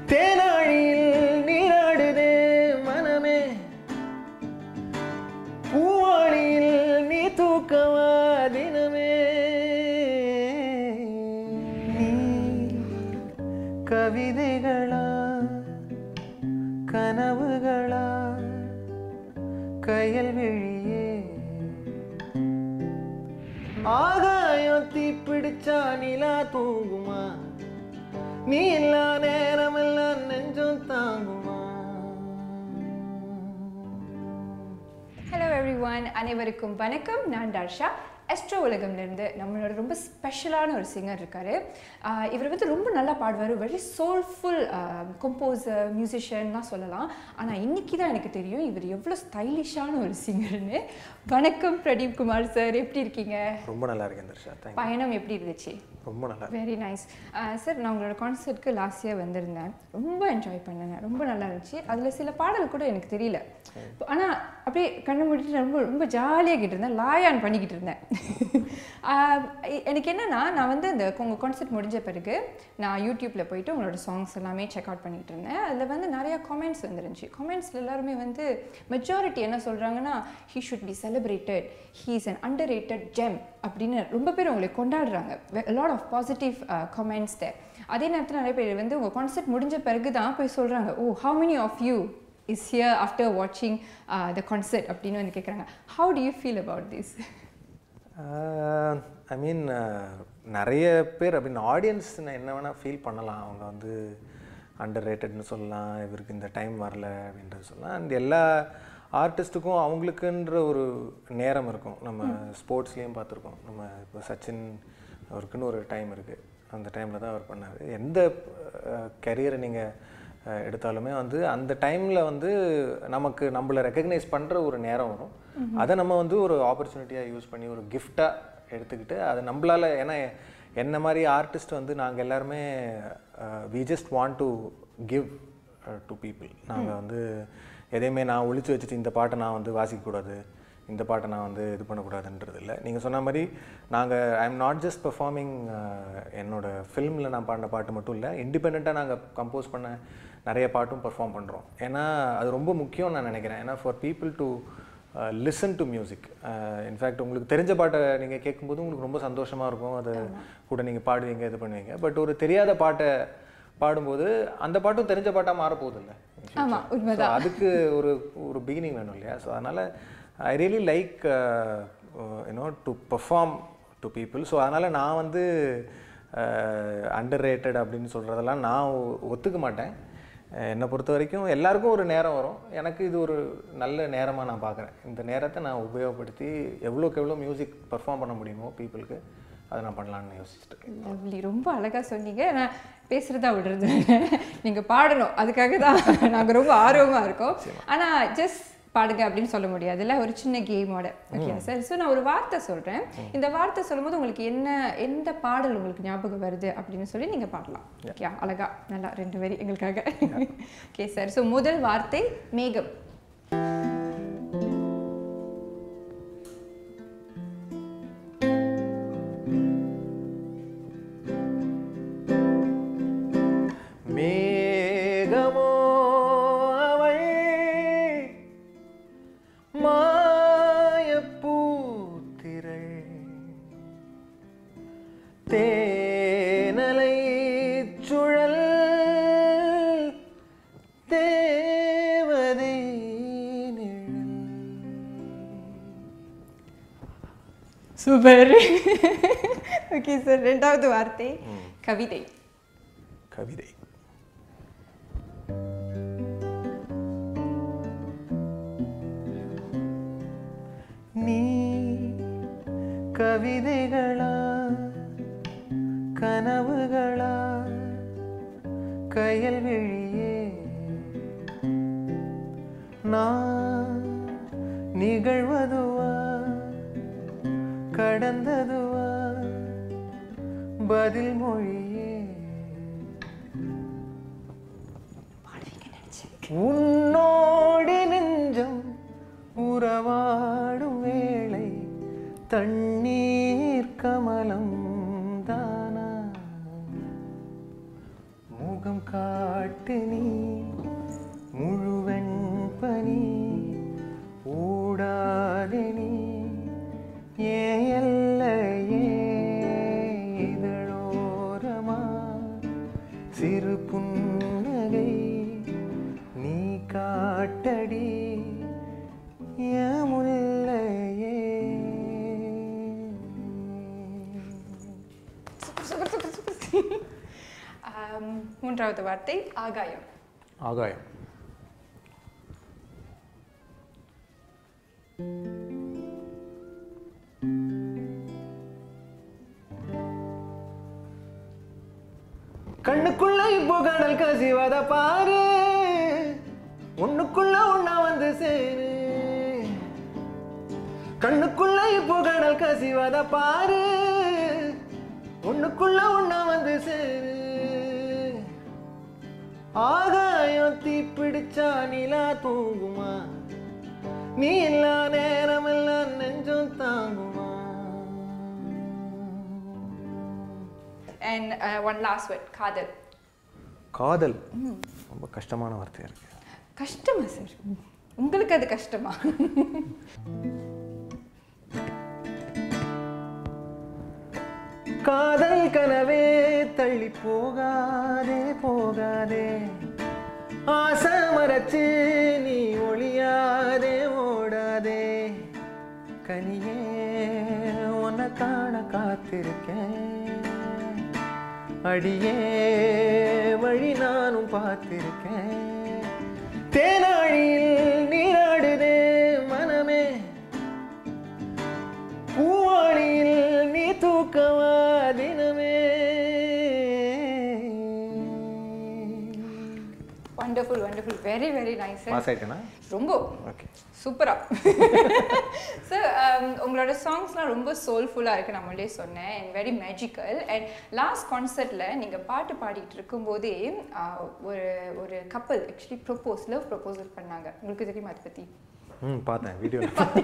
தேனாழியில் நீராடுதே மனமே பூவாளியில் நீ தூக்கவா தினமே நீ கவிதைகளா கனவுகளா கையல் விழியே ஆகாயம் தீப்பிடிச்சா நிலா தூங்குமா நீ எல்லா நேரமெல்லாம் நெஞ்சம் தாங்குமா ஹலோ எவ்ரி ஒன் அனைவருக்கும் வணக்கம் நான் தர்ஷா எஸ்ட்ரோ உலகம்லேருந்து நம்மளோட ரொம்ப ஸ்பெஷலான ஒரு சிங்கர் இருக்கார் இவர் வந்து ரொம்ப நல்லா பாடுவார் வெரி சோல்ஃபுல் கம்போசர் மியூசிஷியன்லாம் சொல்லலாம் ஆனால் இன்னைக்கு தான் எனக்கு தெரியும் இவர் எவ்வளோ ஸ்டைலிஷான ஒரு சிங்கர்னு வணக்கம் பிரதீப் குமார் சார் எப்படி இருக்கீங்க ரொம்ப நல்லா இருக்கேன் தர்ஷா தேங்க் பயணம் எப்படி இருந்துச்சு ரொம்ப நல்லா வெரி நைஸ் சார் நான் உங்களோட கான்சர்ட்க்கு லாஸ்ட் இயர் வந்திருந்தேன் ரொம்ப என்ஜாய் பண்ணேன் ரொம்ப நல்லா இருந்துச்சு அதில் சில பாடல் கூட எனக்கு தெரியல ஆனால் அப்படியே கண்ணு மூடிட்டு ரொம்ப ரொம்ப ஜாலியாக கேட்டு இருந்தேன் லாயான் பண்ணிக்கிட்டு இருந்தேன் ஆஹ் எனக்கு என்னென்னா நான் வந்து இந்த உங்கள் கான்சர்ட் முடிஞ்ச பிறகு நான் யூடியூப்பில் போயிட்டு உங்களோட சாங்ஸ் எல்லாமே செக் அவுட் பண்ணிகிட்டு இருந்தேன் அதில் வந்து நிறையா காமெண்ட்ஸ் வந்துருந்துச்சு காமெண்ட்ஸில் எல்லாருமே வந்து மெஜாரிட்டி என்ன சொல்கிறாங்கன்னா he should be celebrated he is an underrated gem அப்படின்னு ரொம்ப பேர் உங்களை கொண்டாடுறாங்க lot of positive comments there அதே நேரத்தில் நிறைய பேர் வந்து உங்கள் கான்சர்ட் முடிஞ்ச பிறகு தான் போய் சொல்கிறாங்க oh how many of you is here after வாட்சிங் த கான்சர்ட் அப்படின்னு வந்து கேட்குறாங்க how do you feel about this I mean நிறைய பேர் அப்படின்னு ஆடியன்ஸ் என்ன வேணால் ஃபீல் பண்ணலாம் அவங்க வந்து அண்டர் ரேட்டட்னு சொல்லலாம் இவருக்கு இந்த டைம் வரல அப்படின்றது சொல்லலாம் அண்ட் எல்லா ஆர்டிஸ்ட்டுக்கும் அவங்களுக்குன்ற ஒரு நேரம் இருக்கும் நம்ம ஸ்போர்ட்ஸ்லேயும் பார்த்துருக்கோம் நம்ம இப்போ சச்சின் அவருக்குன்னு ஒரு டைம் இருக்குது அந்த டைமில் தான் அவர் பண்ணார் எந்த கரியரை நீங்கள் எடுத்தாலுமே வந்து அந்த டைமில் வந்து நமக்கு நம்மளை ரெக்கக்னைஸ் பண்ணுற ஒரு நேரம் வரும் அதை நம்ம வந்து ஒரு ஆப்பர்ச்சுனிட்டியாக யூஸ் பண்ணி ஒரு கிஃப்டாக எடுத்துக்கிட்டு அது நம்மளால் ஏன்னா என்ன மாதிரி ஆர்டிஸ்ட் வந்து நாங்கள் எல்லாருமே we just want to give to people நாங்கள் வந்து எதையுமே நான் ஒழிச்சு வச்சுட்டு இந்த பாட்டை நான் வந்து வாசிக்கக்கூடாது இந்த பாட்டை நான் வந்து இது பண்ணக்கூடாதுன்றது இல்லை நீங்கள் சொன்ன மாதிரி நாங்கள் I am not just performing என்னோட ஃபில்மில் நான் பாடின பாட்டு மட்டும் இல்லை இண்டிபெண்ட்டாக நாங்கள் கம்போஸ் பண்ண நிறைய பாட்டும் பெர்ஃபார்ம் பண்ணுறோம் ஏன்னா அது ரொம்ப முக்கியம் நான் நினைக்கிறேன் ஏன்னா for people to listen to music in fact உங்களுக்கு தெரிஞ்ச பாட்டை நீங்கள் கேட்கும்போது உங்களுக்கு ரொம்ப சந்தோஷமாக இருக்கும் அதை கூட நீங்கள் பாடுவீங்க இது பண்ணுவீங்க பட் ஒரு தெரியாத பாட்டை பாடும்போது அந்த பாட்டும் தெரிஞ்ச பாட்டாக மாறப்போகுது இல்லை ஆமா, உண்மைதான். அதுக்கு ஒரு ஒரு பிகினிங் வேணும் இல்லையா ஸோ அதனால் I really like you know to perform to people so அதனால் நான் வந்து அண்டர் ரேட்டட் அப்படின்னு சொல்கிறதெல்லாம் நான் ஒ- ஒத்துக்க மாட்டேன் அஹ் என்னை பொறுத்த வரைக்கும் எல்லாருக்கும் ஒரு நேரம் வரும் எனக்கு இது ஒரு நல்ல நேரமாக நான் பார்க்குறேன் இந்த நேரத்தை நான் உபயோகப்படுத்தி எவ்வளோக்கு எவ்வளோ மியூசிக் பெர்ஃபார்ம் பண்ண முடியுமோ பீப்புளுக்கு அதை நான் பண்ணலான்னு யோசிச்சுட்டு இருக்கேன் லவ்லி ரொம்ப அழகாக சொன்னீங்க நான் பேசுகிறதா விடுறது நீங்கள் பாடணும் அதுக்காக தான் நாங்கள் ரொம்ப ஆர்வமாக இருக்கோம் ஆனால் ஜஸ்ட் பாடுங்க அப்படின்னு சொல்ல முடியாதுல்ல ஒரு சின்ன கேமோட ஓகே சார் ஸோ நான் ஒரு வார்த்தை சொல்கிறேன் இந்த வார்த்தை சொல்லும்போது உங்களுக்கு என்ன எந்த பாடல் உங்களுக்கு ஞாபகம் வருது அப்படின்னு சொல்லி நீங்கள் பாடலாம் ஓகே அழகா நல்லா ரெண்டு பேரும் எங்களுக்காக ஓகே சார் ஸோ முதல் வார்த்தை மேகம் மேகமோ அவள் மாயப்பூத்திரள் தேனலை சுழல் தேவதை நிழல் சூப்பர் ஓகே சார் ரெண்டாவது வார்த்தை கவிதை கவிதை நீ கவிதைகளா கனவுகளா கையல் விழியே நான் நிகழ்வதுவா கடந்ததுவா பதில் மொழியே உன்னோடு நெஞ்சம் உறவாடும் வேளை தண்ணீர் கமலம் தானா முகம் காட்டி காட்டு நீ முழுவெண் பனி ஓடாதே நீ ஏன் எல்லையே இதழோரமா சிறு புன்னகை நீ காட்டடி என் முல்லையே சூப்பர் சூப்பர் சூப்பர் சூப்பர் ஆம், மூன்றாவது வார்த்தை ஆகாயம் ஆகாயம் கண்ணுக்குள்ள இப்போ கடல் கசிவத பாரு ஒண்ணுக்குள்ள ஒண்ணா வந்து சேரு கண்ணுக்குள்ள இப்போ கடல் கசிவத பாரு ஒண்ணுக்குள்ள ஒண்ணா வந்து சேரு ஆகாயம் தீ பிடிச்சா நிலா தூங்குமா நீ எல்லா நேரம் எல்லாம் நெஞ்சம் தாங்குமா அண்ட் ஒன் லாஸ்ட் வேர்ட் காதல் காதல் ரொம்ப கஷ்டமான வார்த்தையா இருக்கு கஷ்டமா சார் உங்களுக்கு அது கஷ்டமா காதல் கனவே தள்ளி போகாதே போகாதே ஆசை மறைச்சு நீ ஒளியாதே ஓடாதே கனியே உன்னை காண காத்திருக்கேன் அடியே வழி நானும் பார்த்திருக்கேன் தேனாழியில் நீராடுதே மனமே பூவாளியில் நீ தூக்கவா தினமே wonderful wonderful very very nice sir pass ஆயிட்டேனா ரொம்ப ஓகே சூப்பரா சார் உங்களோட சாங்ஸ்லாம் ரொம்ப சோல்ஃபுல்லாக இருக்குது நான் முன்னாடியே சொன்னேன் and very magical and last கான்சர்ட்டில் நீங்கள் பாட்டு பாடிட்டு இருக்கும்போதே uh, ஒரு ஒரு கப்பல் ஆக்சுவலி ப்ரொப்போஸ் லவ் ப்ரொப்போசல் பண்ணாங்க உங்களுக்கு தெரியுமா அதை பற்றி ம் பார்த்தேன் வீடியோ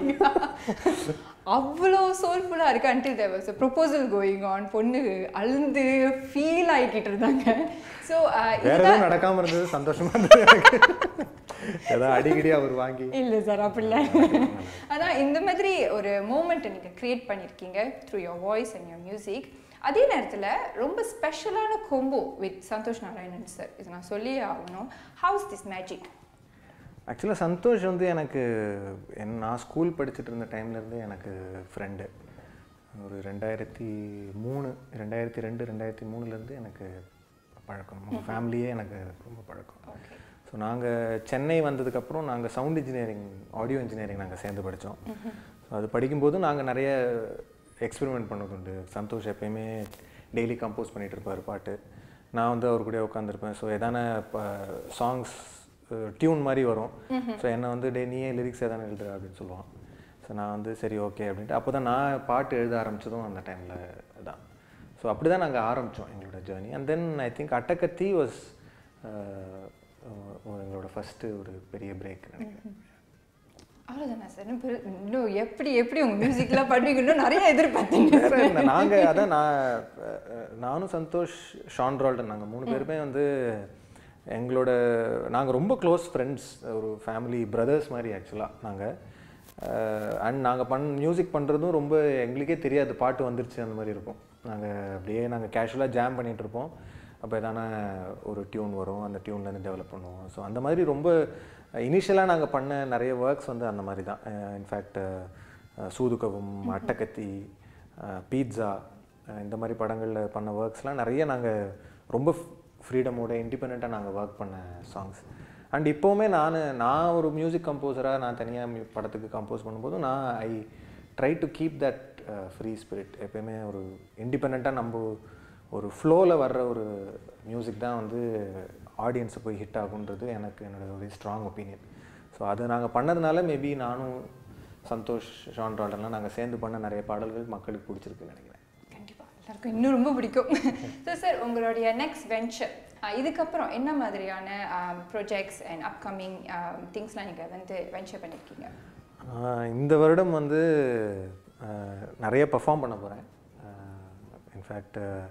அவ்வளோ சோல்ஃபுல்லாக இருக்கு until there was proposal going on பொண்ணு அழுந்து ஃபீல் ஆகிக்கிட்டு இருந்தாங்க ஸோ வேற எதுவும் நடக்காம இருந்தது சந்தோஷமா இருந்தது எனக்கு ஏதோ அடிக்கடி அவர் வாங்கி இல்லை சார் அப்படில அதான் இந்த மாதிரி ஒரு மூமெண்ட்டை நீங்கள் க்ரியேட் பண்ணியிருக்கீங்க through your voice and your music அதே நேரத்தில் ரொம்ப ஸ்பெஷலான combo with Santhosh Narayanan sir இது நான் சொல்லியே ஆகணும் ஹவுஸ் திஸ் மேஜிக் ஆக்சுவலாக சந்தோஷ் வந்து எனக்கு என் நான் ஸ்கூல் படிச்சுட்டு இருந்த டைம்லேருந்து எனக்கு ஃப்ரெண்டு ஒரு ரெண்டாயிரத்தி மூணு ரெண்டாயிரத்தி ரெண்டு ரெண்டாயிரத்தி மூணுலேருந்து எனக்கு பழக்கம் நம்ம ஃபேமிலியே எனக்கு ரொம்ப பழக்கம் ஓகே ஸோ நாங்கள் சென்னை வந்ததுக்கப்புறம் நாங்கள் சவுண்ட் இன்ஜினியரிங் ஆடியோ இன்ஜினியரிங் நாங்கள் சேர்ந்து படித்தோம் ஸோ அது படிக்கும்போது நாங்கள் நிறைய எக்ஸ்பெரிமெண்ட் பண்ணது உண்டு சந்தோஷ் எப்பயுமே டெய்லி கம்போஸ் பண்ணிகிட்டு இருப்பார் பாட்டு நான் வந்து அவர் கூட உட்காந்துருப்பேன் ஸோ எதான சாங்ஸ் டியூன் மாதிரி வரும் ஸோ என்னை வந்து டே நீயே லிரிக்ஸ் எதானே எழுதுற அப்படின்னு சொல்லுவான் ஸோ நான் வந்து சரி ஓகே அப்படின்ட்டு அப்போ தான் நான் பாட்டு எழுத ஆரம்பித்ததும் அந்த டைமில் தான் ஸோ அப்படி தான் நாங்கள் ஆரம்பித்தோம் எங்களோட journey and then I think Attakathi was எங்களோட ஃபஸ்ட்டு ஒரு பெரிய பிரேக் நினைக்கிறேன் அவ்வளோதானே சார் இன்னும் பெரு- இன்னும் எப்படி எப்படி உங்கள் மியூசிக்லாம் பண்ணுவீங்கன்னு நிறைய எதிர்பார்த்தீங்க வேற என்ன நாங்கள் அதான் நான் அஹ், நானும் சந்தோஷ் ஷான் ரால்டன் நாங்கள் மூணு பேருமே வந்து எங்களோட நாங்கள் ரொம்ப க்ளோஸ் ஃப்ரெண்ட்ஸ் ஒரு ஃபேமிலி பிரதர்ஸ் மாதிரி ஆக்சுவலாக நாங்கள் அண்ட் நாங்கள் பண் மியூசிக் பண்ணுறதும் ரொம்ப எங்களுக்கே தெரியாது பாட்டு வந்துருச்சு அந்த மாதிரி இருக்கும் நாங்கள் அப்படியே நாங்கள் கேஷுவலாக ஜாம் பண்ணிகிட்டு இருப்போம் அப்போ எதான ஒரு டியூன் வரும் அந்த டியூன்லேருந்து டெவலப் பண்ணுவோம் ஸோ அந்த மாதிரி ரொம்ப இனிஷியலாக நாங்கள் பண்ண நிறைய ஒர்க்ஸ் வந்து அந்த மாதிரி தான் இன்ஃபேக்ட் சூதுகவும் அட்டக்கத்தி பீட்சா இந்த மாதிரி படங்களில் பண்ண ஒர்க்ஸ்லாம் நிறைய நாங்கள் ரொம்ப ஃப்ரீடமோட இண்டிபெண்ட்டாக நாங்கள் ஒர்க் பண்ண சாங்ஸ் அண்ட் இப்போவுமே நான் நான் ஒரு மியூசிக் கம்போசராக நான் தனியாக படத்துக்கு கம்போஸ் பண்ணும்போது நான் I try to keep that free spirit எப்பயுமே ஒரு இண்டிபெண்ட்டாக நம்ம ஒரு ஃப்ளோவில் வர்ற ஒரு மியூசிக் தான் வந்து ஆடியன்ஸை போய் ஹிட் ஆகுன்றது எனக்கு என்னோட ஒரு ஸ்ட்ராங் ஒப்பீனியன் ஸோ அது நாங்கள் பண்ணதுனால மேபி நானும் சந்தோஷ் ஷான் ரால்டன்லாம் நாங்கள் சேர்ந்து பண்ண நிறைய பாடல்கள் மக்களுக்கு பிடிச்சிருக்குன்னு நினைக்கிறேன் கண்டிப்பாக எல்லாருக்கும் இன்னும் ரொம்ப பிடிக்கும் ஸோ சார் உங்களுடைய நெக்ஸ்ட் வென்ச்சர் இதுக்கப்புறம் என்ன மாதிரியான ப்ரொஜெக்ட்ஸ் அண்ட் அப்கமிங் திங்ஸ்லாம் நீங்கள் வந்து வென்ச்சர் பண்ணியிருக்கீங்க ஆஹ் இந்த வருடம் வந்து ஆஹ் நிறைய பெர்ஃபார்ம் பண்ண போகிறேன் இன்ஃபேக்ட்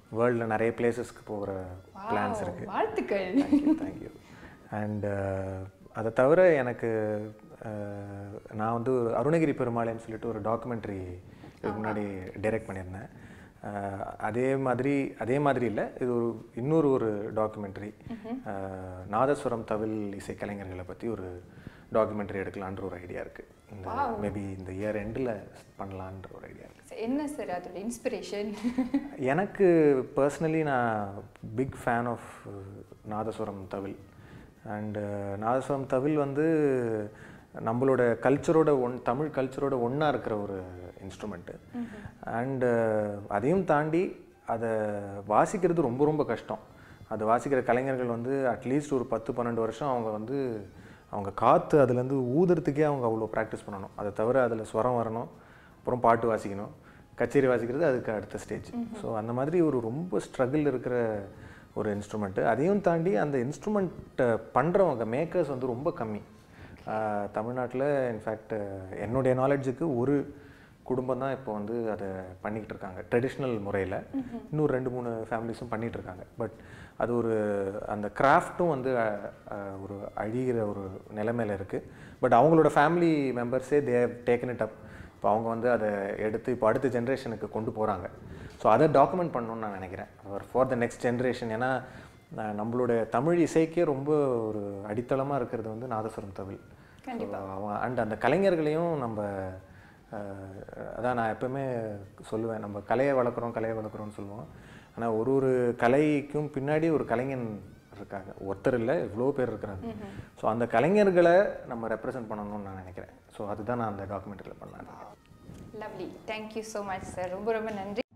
வேர்ல்டில் நிறைய பிளேசஸ்க்கு போகிற பிளான்ஸ் இருக்குது வாழ்த்துக்கள் தேங்க்யூ தேங்க்யூ அண்ட் அதை தவிர எனக்கு அஹ், நான் வந்து ஒரு அருணகிரி பெருமாளைன்னு சொல்லிட்டு ஒரு டாக்குமெண்ட்ரி இதுக்கு முன்னாடி டைரக்ட் பண்ணியிருந்தேன் அஹ், அதே மாதிரி அதே மாதிரி இல்லை இது ஒரு இன்னொரு ஒரு டாக்குமெண்ட்ரி நாதஸ்வரம் தவில் இசைக்கலைஞர்களை பற்றி ஒரு டாக்குமெண்ட்ரி எடுக்கலான்ற ஒரு ஐடியா இருக்குது இந்த மேபி இந்த இயர் எண்டில் பண்ணலான்ற ஒரு ஐடியா இருக்குது So, என்ன சார் அதோட இன்ஸ்பிரேஷன் எனக்கு பர்சனலி நான் big fan of nadaswaram thavil and nadaswaram thavil வந்து நம்மளோட கல்ச்சரோட ஒன் தமிழ் கல்ச்சரோட ஒன்றா இருக்கிற ஒரு இன்ஸ்ட்ருமெண்ட்டு அண்டு அதையும் தாண்டி அதை வாசிக்கிறது ரொம்ப ரொம்ப கஷ்டம் அது வாசிக்கிற கலைஞர்கள் வந்து அட்லீஸ்ட் ஒரு பத்து பன்னெண்டு வருஷம் அவங்க வந்து அவங்க காற்று அதுலேருந்து ஊதுறதுக்கே அவங்க அவ்வளோ ப்ராக்டிஸ் பண்ணணும் அதை தவிர அதில் ஸ்வரம் வரணும் அப்புறம் பாட்டு வாசிக்கணும் கச்சேரி வாசிக்கிறது அதுக்கு அடுத்த ஸ்டேஜ் ஸோ அந்த மாதிரி ஒரு ரொம்ப ஸ்ட்ரகிள் இருக்கிற ஒரு இன்ஸ்ட்ருமெண்ட்டு அதையும் தாண்டி அந்த இன்ஸ்ட்ருமெண்ட்டை பண்ணுறவங்க மேக்கர்ஸ் வந்து ரொம்ப கம்மி தமிழ்நாட்டில் இன்ஃபேக்ட் என்னுடைய நாலேஜுக்கு ஒரு குடும்பம் தான் இப்போ வந்து அதை பண்ணிக்கிட்டு இருக்காங்க ட்ரெடிஷ்னல் முறையில் இன்னும் ரெண்டு மூணு ஃபேமிலிஸும் பண்ணிகிட்டு இருக்காங்க பட் அது ஒரு அந்த கிராஃப்ட்டும் வந்து அஹ், அஹ், ஒரு அழிகிற ஒரு நிலைமையில இருக்குது பட் அவங்களோட ஃபேமிலி மெம்பர்ஸே தே டேக்கன் இட் அப் இப்போ அவங்க வந்து அதை எடுத்து இப்போ அடுத்த ஜென்ரேஷனுக்கு கொண்டு போகிறாங்க ஸோ அதை டாக்குமெண்ட் பண்ணணும்னு நான் நினைக்கிறேன் ஃபார் த நெக்ஸ்ட் ஜென்ரேஷன் ஏன்னா அஹ், நம்மளோட தமிழ் இசைக்கே ரொம்ப ஒரு அடித்தளமாக இருக்கிறது வந்து நாதஸ்வரம் தவில் அவன் அண்ட் அந்த கலைஞர்களையும் நம்ம அஹ், அதான் நான் எப்பவுமே சொல்லுவேன் நம்ம கலையை வளர்க்குறோம் கலையை வளர்க்குறோம்னு சொல்லுவோம் ஆனால் ஒரு ஒரு கலைக்கும் பின்னாடி ஒரு கலைஞன் இருக்காங்க ஒருத்தர் இல்லை இவ்வளோ பேர் இருக்கிறாங்க ஸோ அந்த கலைஞர்களை நம்ம ரெப்ரசன்ட் பண்ணணும்னு நான் நினைக்கிறேன் ஸோ அதுதான் நான் அந்த டாக்குமெண்ட்ரியில் பண்ணேன் lovely thank you so much sir ரொம்ப ரொம்ப நன்றி